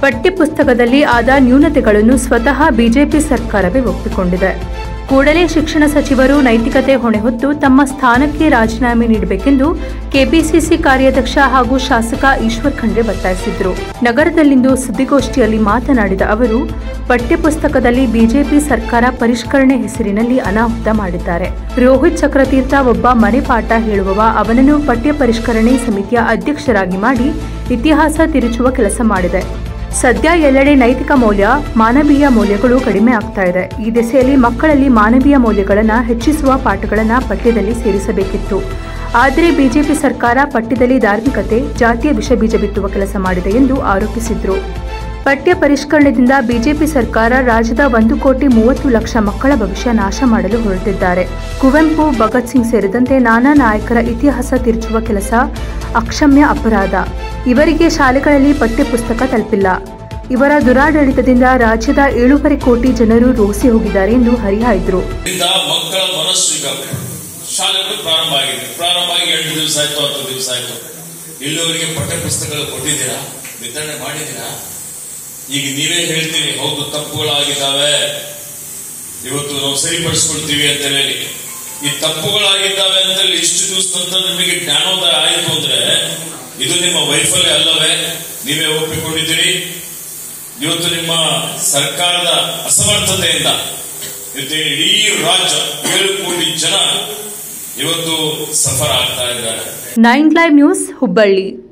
ಪಠ್ಯಪುಸ್ತಕದಲ್ಲಿ ಆದ ನ್ಯೂನತೆಗಳನ್ನು ಸ್ವತಃ ಬಿಜೆಪಿ ಸರ್ಕಾರವೇ ಒಪ್ಪಿಕೊಂಡಿದೆ ಕೂಡಲೇ ಶಿಕ್ಷಣ ಸಚಿವರು ನೈತಿಕತೆ ಹೊಣೆ ಹೊತ್ತು ತಮ್ಮ ಸ್ಥಾನಕ್ಕೆ ರಾಜೀನಾಮೆ ನೀಡಬೇಕೆಂದು ಕೆಪಿಸಿಸಿ ಕಾರ್ಯಾಧ್ಯಕ್ಷ ಹಾಗೂ ಶಾಸಕ ಈಶ್ವರ್ ಖಂಡ್ರೆ ಒತ್ತಾಯಿಸಿದರು ನಗರದಲ್ಲಿಂದು ಸುದ್ದಿಗೋಷ್ಠಿಯಲ್ಲಿ ಮಾತನಾಡಿದ ಅವರು ಪಠ್ಯಪುಸ್ತಕದಲ್ಲಿ ಬಿಜೆಪಿ ಸರ್ಕಾರ ಪರಿಷ್ಕರಣೆ ಹೆಸರಿನಲ್ಲಿ ಅನಾಹುತ ಮಾಡಿದ್ದಾರೆ ರೋಹಿತ್ ಚಕ್ರತೀರ್ಥ ಒಬ್ಬ ಮನೆ ಪಾಠ ಹೇಳುವವ ಅವನನ್ನು ಪಠ್ಯ ಪರಿಷ್ಕರಣೆ ಸಮಿತಿಯ ಅಧ್ಯಕ್ಷರಾಗಿ ಮಾಡಿ ಇತಿಹಾಸ ತಿರುಚುವ ಕೆಲಸ ಮಾಡಿದೆ ಸದ್ಯ ಎಲ್ಲೆಡೆ ನೈತಿಕ ಮೌಲ್ಯ ಮಾನವೀಯ ಮೌಲ್ಯಗಳು ಕಡಿಮೆ ಆಗ್ತಾ ಇದೆ ಈ ದಿಸೆಯಲ್ಲಿ ಮಕ್ಕಳಲ್ಲಿ ಮಾನವೀಯ ಮೌಲ್ಯಗಳನ್ನು ಹೆಚ್ಚಿಸುವ ಪಾಠಗಳನ್ನು ಪಠ್ಯದಲ್ಲಿ ಸೇರಿಸಬೇಕಿತ್ತು ಆದರೆ ಬಿಜೆಪಿ ಸರ್ಕಾರ ಪಠ್ಯದಲ್ಲಿ ಧಾರ್ಮಿಕತೆ ಜಾತಿಯ ವಿಷ ಬೀಜ ಬಿತ್ತುವ ಕೆಲಸ ಮಾಡಿದೆ ಎಂದು ಆರೋಪಿಸಿದ್ರು ಪಠ್ಯ ಪರಿಷ್ಕರಣೆಯಿಂದ ಬಿಜೆಪಿ ಸರ್ಕಾರ ರಾಜ್ಯದ ಒಂದು ಕೋಟಿ ಮೂವತ್ತು ಲಕ್ಷ ಮಕ್ಕಳ ಭವಿಷ್ಯ ನಾಶ ಮಾಡಲು ಹೊರಟಿದ್ದಾರೆ ಕುವೆಂಪು ಭಗತ್ ಸಿಂಗ್ ಸೇರಿದಂತೆ ನಾನಾ ನಾಯಕರ ಇತಿಹಾಸ ತಿರುಚುವ ಕೆಲಸ ಅಕ್ಷಮ್ಯ ಅಪರಾಧ ಇವರಿಗೆ ಶಾಲೆಗಳಲ್ಲಿ ಪಠ್ಯಪುಸ್ತಕ ತಲುಪಿಲ್ಲ ಇವರ ದುರಾಡಳಿತದಿಂದ ರಾಜ್ಯದ ಏಳೂವರೆ ಕೋಟಿ ಜನರು ರೋಸಿ ಹೋಗಿದ್ದಾರೆ ಎಂದು ಹರಿಹಾಯ್ದರು ಇದರಿಂದ ಮಕ್ಕಳ ಮನಸ್ಸು ಈಗ ಶಾಲೆಗಳು ಪ್ರಾರಂಭ ಆಗಿದೆ ಪ್ರಾರಂಭ ಆಗಿ ಎಂಟು ದಿವಸ ಆಯ್ತು ಹತ್ತು ದಿವಸ ಆಯ್ತು ಇಲ್ಲಿವರೆಗೆ ಪಠ್ಯ ಪುಸ್ತಕಗಳು ಕೊಟ್ಟಿದ್ದೀರಾ ವಿತರಣೆ ಮಾಡಿದ್ದೀರಾ ಈಗ ನೀವೇ ಹೇಳ್ತೀರಿ ಹೌದು ತಪ್ಪುಗಳಾಗಿದ್ದಾವೆ ಇವತ್ತು ನಾವು ಸರಿಪಡಿಸ್ಕೊಳ್ತೀವಿ ಅಂತ ಹೇಳಿ ಈ ತಪ್ಪುಗಳಾಗಿದ್ದಾವೆ ಅಂತ ಹೇಳಿ ಇಷ್ಟು ದಿವಸ ನಂತರ ನಿಮಗೆ ಜ್ಞಾನೋದಯ ಆಯಿತು ಅಂದ್ರೆ ಇದು ನಿಮ್ಮ ವೈಫಲ್ಯ ಅಲ್ಲವೇ ನೀವೇ ಒಪ್ಪಿಕೊಂಡಿದ್ದೀರಿ ಇವತ್ತು ನಿಮ್ಮ ಸರ್ಕಾರದ ಅಸಮರ್ಥತೆಯಿಂದ ಇವತ್ತು ಇಡೀ ರಾಜ್ಯ ಏಳು ಕೋಟಿ ಜನ ಇವತ್ತು ಸಫರ್ ಆಗ್ತಾ ಇದ್ದಾರೆ ನೈನ್ ಲೈವ್ ನ್ಯೂಸ್ ಹುಬ್ಬಳ್ಳಿ